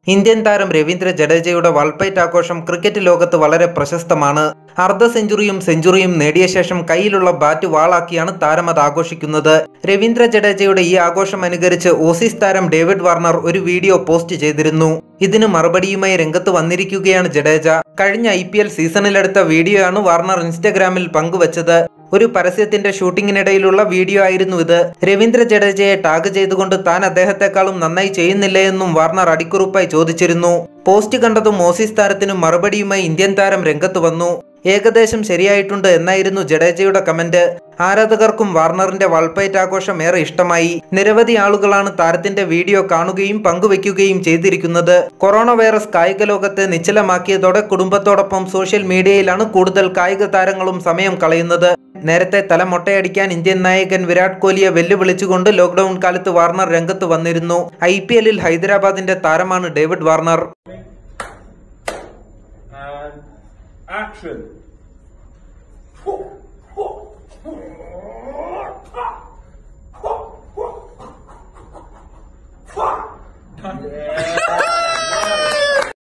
Indian താരം രവീന്ദ്ര ജഡേജയുടെ വൾപ്പൈറ്റ് ആഘോഷം cricket ലോകത്ത് വളരെ പ്രശസ്തമാണ് അർദ്ധ സെഞ്ചുറിയും സെഞ്ചുറിയും നേടിയ ശേഷം കയ്യിലുള്ള ബാറ്റ് വാളാക്കിയാണ് താരം അത് ആഘോഷിക്കുന്നത് രവീന്ദ്ര ജഡേജയുടെ ഈ ആഘോഷം അനുകരിച്ച് ഓസീസ് താരം ഡേവിഡ് വാർണർ ഒരു വീഡിയോ പോസ്റ്റ് ചെയ്തിരുന്നു ഇതിന് മറുപടിയുമായി രംഗത്ത് വന്നിരിക്കുകയാണ് ജഡേജ കഴിഞ്ഞ ഐ പി എൽ സീസണിലെടുത്ത വീഡിയോയാണ് വാർണർ ഇൻസ്റ്റഗ്രാമിൽ പങ്കുവച്ചത് ഒരു പരസ്യത്തിന്റെ ഷൂട്ടിങ്ങിനിടയിലുള്ള വീഡിയോ ആയിരുന്നു ഇത് രവീന്ദ്ര ജഡേജയെ ടാഗ് ചെയ്തുകൊണ്ട് താൻ അദ്ദേഹത്തെക്കാളും നന്നായി ചെയ്യുന്നില്ലേ എന്നും വാർണർ അടിക്കുറിപ്പായി ചോദിച്ചിരുന്നു പോസ്റ്റ് കണ്ടതും ഓസീസ് താരത്തിന് മറുപടിയുമായി ഇന്ത്യൻ താരം രംഗത്ത് വന്നു ഏകദേശം ശരിയായിട്ടുണ്ട് എന്നായിരുന്നു ജഡേജയുടെ കമന്റ് ആരാധകർക്കും വാർണറിന്റെ വൾപ്പൈറ്റ് ആഘോഷം ഏറെ ഇഷ്ടമായി നിരവധി ആളുകളാണ് താരത്തിന്റെ വീഡിയോ കാണുകയും പങ്കുവെക്കുകയും ചെയ്തിരിക്കുന്നത് കൊറോണ വൈറസ് കായിക ലോകത്തെ നിശ്ചലമാക്കിയതോടെ കുടുംബത്തോടൊപ്പം സോഷ്യൽ മീഡിയയിലാണ് കൂടുതൽ കായിക താരങ്ങളും സമയം കളയുന്നത് നേരത്തെ തല മൊട്ടയടിക്കാൻ ഇന്ത്യൻ നായകൻ വിരാട് കോഹ്ലിയെ വെല്ലുവിളിച്ചുകൊണ്ട് ലോക്ക്ഡൌൺ കാലത്ത് വാർണർ രംഗത്ത് വന്നിരുന്നു ഐ പി എല്ലിൽ ഹൈദരാബാദിന്റെ താരമാണ് David Warner And action. Yeah.